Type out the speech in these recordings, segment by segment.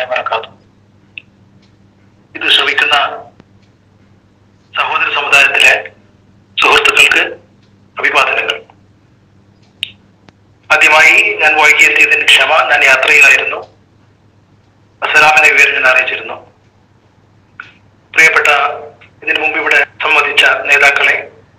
വബറകാതുഹു ഇത് ശ്രമിക്കുന്ന സഹോദര സമുദായത്തിലെ സുഹൃത്തുക്കൾക്ക് അഭിവാദനങ്ങൾ ആദ്യമായി ഞാൻ വൈകിയെത്തിയതിന് ക്ഷമ ഞാൻ യാത്രയിലായിരുന്നു അസലാമിനെ വിവരം ഞാൻ അറിയിച്ചിരുന്നു പ്രിയപ്പെട്ട ഇതിനു മുമ്പ് ഇവിടെ സംബന്ധിച്ച നേതാക്കളെ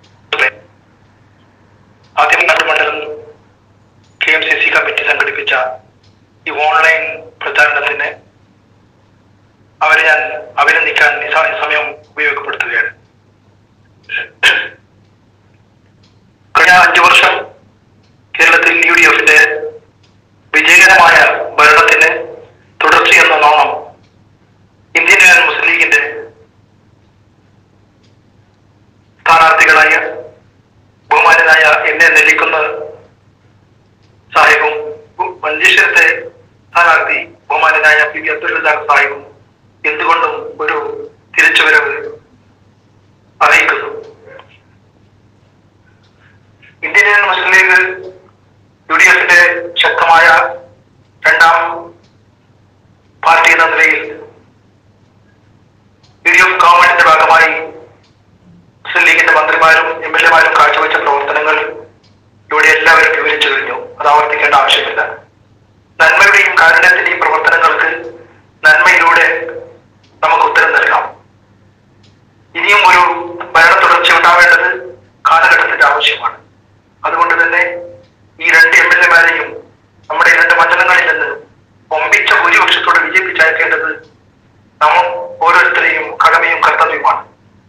ആദ്യം മണ്ഡലം K M C C committee സംഘടിപ്പിച്ച ഈ ഓൺലൈൻ പ്രചാരണത്തിന് അവരെ ഞാൻ അഭിനന്ദിക്കാൻ ഈ സ- ഈ സമയം ഉപയോഗപ്പെടുത്തുകയാണ് കഴിഞ്ഞ അഞ്ചു വർഷം കേരളത്തിൽ യു ഡി എഫിന്റെ വിജയകരമായ ഭരണത്തിന് തുടർച്ചയെന്ന നോണം ഇന്ത്യൻ യൂണിയൻ മുസ്ലിം ലീഗിന്റെ സ്ഥാനാർത്ഥികളായ ബഹുമാനായ എന്നെ നെല്ലിക്കുന്ന സാഹിബും മഞ്ചേശ്വരത്തെ സ്ഥാനാർത്ഥി ബഹുമാനായ പി വി അബ്ദുൽ റസാഖ് സാഹിബും എന്തുകൊണ്ടും ഒരു തിരിച്ചുവരവ് അറിയിക്കുന്നു Indian Union Muslim League U D എഫിന്റെ ശക്തമായ രണ്ടാം പാർട്ടി എന്ന നിലയിൽ യു ഡി എഫ് ഗവൺമെന്റിന്റെ ഭാഗമായി മുസ്ലിം ലീഗിന്റെ മന്ത്രിമാരും എം എൽ എമാരും കാഴ്ചവെച്ച പ്രവർത്തനങ്ങൾ ഇവിടെ എല്ലാവരും വിവരിച്ചു കഴിഞ്ഞു അത് ആവർത്തിക്കേണ്ട ആവശ്യമില്ല നന്മയുടെയും കാരുണ്യത്തിന്റെയും പ്രവർത്തനങ്ങൾക്ക് നന്മയിലൂടെ നമുക്ക് ഉത്തരം നൽകാം ഇനിയും ഒരു ഭരണ തുടർച്ച ഉണ്ടാവേണ്ടത് കാലഘട്ടത്തിന്റെ ആവശ്യമാണ് അതുകൊണ്ട് തന്നെ ഈ രണ്ട് എം എൽ എമാരെയും നമ്മുടെ രണ്ട് മണ്ഡലങ്ങളിൽ നിന്ന് ഒമ്പിച്ച ഭൂരിപക്ഷത്തോടെ വിജയിപ്പിച്ചയക്കേണ്ടത് നാം ഓരോരുത്തരെയും കടമയും കർത്തവ്യവുമാണ്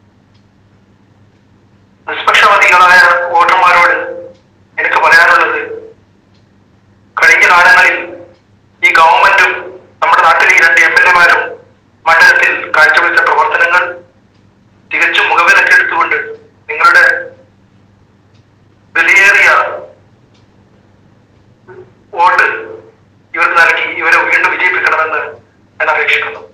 നിഷ്പക്ഷവാദികളായ വോട്ടർമാരോട് എനിക്ക് പറയാനുള്ളത് കഴിഞ്ഞ കാലങ്ങളിൽ ഈ ഗവൺമെന്റും നമ്മുടെ നാട്ടിലെ ഈ രണ്ട് എം എൽ എമാരും മണ്ഡലത്തിൽ കാഴ്ചവെച്ച പ്രവർത്തനങ്ങൾ തികച്ചും മുഖവിലക്കെടുത്തുകൊണ്ട് നിങ്ങളുടെ വിലയേറിയ വോട്ട് ഇവർക്ക് നൽകി ഇവരെ വീണ്ടും വിജയിപ്പിക്കണമെന്ന് ഞാൻ അപേക്ഷിക്കുന്നു